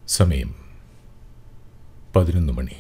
സമയം പതിനൊന്ന് മണി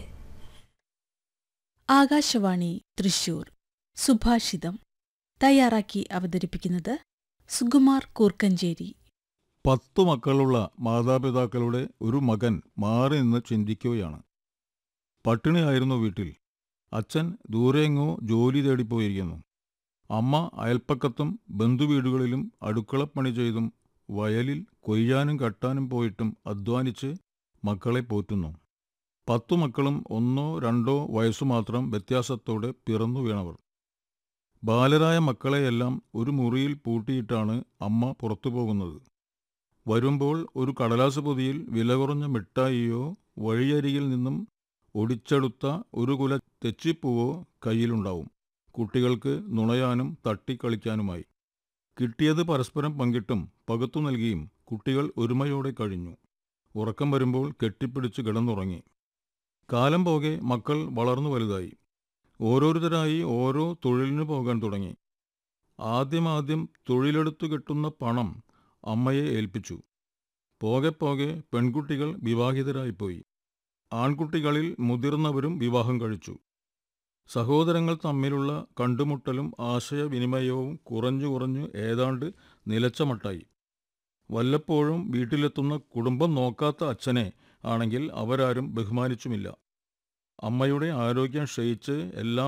ആകാശവാണി തൃശൂർ സുഭാഷിതം തയ്യാറാക്കി അവതരിപ്പിക്കുന്നത് സുകുമാർ കൂർക്കഞ്ചേരി പത്തു മക്കളുള്ള മാതാപിതാക്കളുടെ ഒരു മകൻ മാറി നിന്ന് ചിന്തിക്കുകയാണ് പട്ടിണിയായിരുന്നു വീട്ടിൽ അച്ഛൻ ദൂരെയെങ്ങോ ജോലി തേടിപ്പോയിരിക്കുന്നു അമ്മ അയൽപ്പക്കത്തും ബന്ധുവീടുകളിലും അടുക്കളപ്പണി ചെയ്തും വയലിൽ കൊയ്യാനും കട്ടാനും പോയിട്ടും അധ്വാനിച്ച് മക്കളെ പോറ്റുന്നു പത്തു മക്കളും ഒന്നോ രണ്ടോ വയസ്സു മാത്രം വ്യത്യാസത്തോടെ പിറന്നു വീണവർ ബാലരായ മക്കളെയെല്ലാം ഒരു മുറിയിൽ പൂട്ടിയിട്ടാണ് അമ്മ പുറത്തു പോകുന്നത് വരുമ്പോൾ ഒരു കടലാസ് പൊതിയിൽ വില കുറഞ്ഞ മിഠായിയോ വഴിയരികിൽ നിന്നും ഒടിച്ചെടുത്ത ഒരു കുല തെച്ചിപ്പൂവോ കയ്യിലുണ്ടാവും കുട്ടികൾക്ക് നുണയാനും തട്ടിക്കളിക്കാനുമായി കിട്ടിയത് പരസ്പരം പങ്കിട്ടും പകുത്തു നൽകിയും കുട്ടികൾ ഒരുമയോടെ കഴിഞ്ഞു ഉറക്കം വരുമ്പോൾ കെട്ടിപ്പിടിച്ച് കിടന്നുറങ്ങി കാലം പോകെ മക്കൾ വളർന്നു വലുതായി ഓരോരുത്തരായി ഓരോ തൊഴിലിനു പോകാൻ തുടങ്ങി ആദ്യമാദ്യം തൊഴിലെടുത്തു കിട്ടുന്ന പണം അമ്മയെ ഏൽപ്പിച്ചു പോകെ പോകെ പെൺകുട്ടികൾ വിവാഹിതരായിപ്പോയി ആൺകുട്ടികളിൽ മുതിർന്നവരും വിവാഹം കഴിച്ചു സഹോദരങ്ങൾ തമ്മിലുള്ള കണ്ടുമുട്ടലും ആശയവിനിമയവും കുറഞ്ഞു കുറഞ്ഞു ഏതാണ്ട് നിലച്ച മട്ടായി വല്ലപ്പോഴും വീട്ടിലെത്തുന്ന കുടുംബം നോക്കാത്ത അച്ഛനെ ആണെങ്കിൽ അവരാരും ബഹുമാനിച്ചുമില്ല അമ്മയുടെ ആരോഗ്യം ക്ഷയിച്ച് എല്ലാം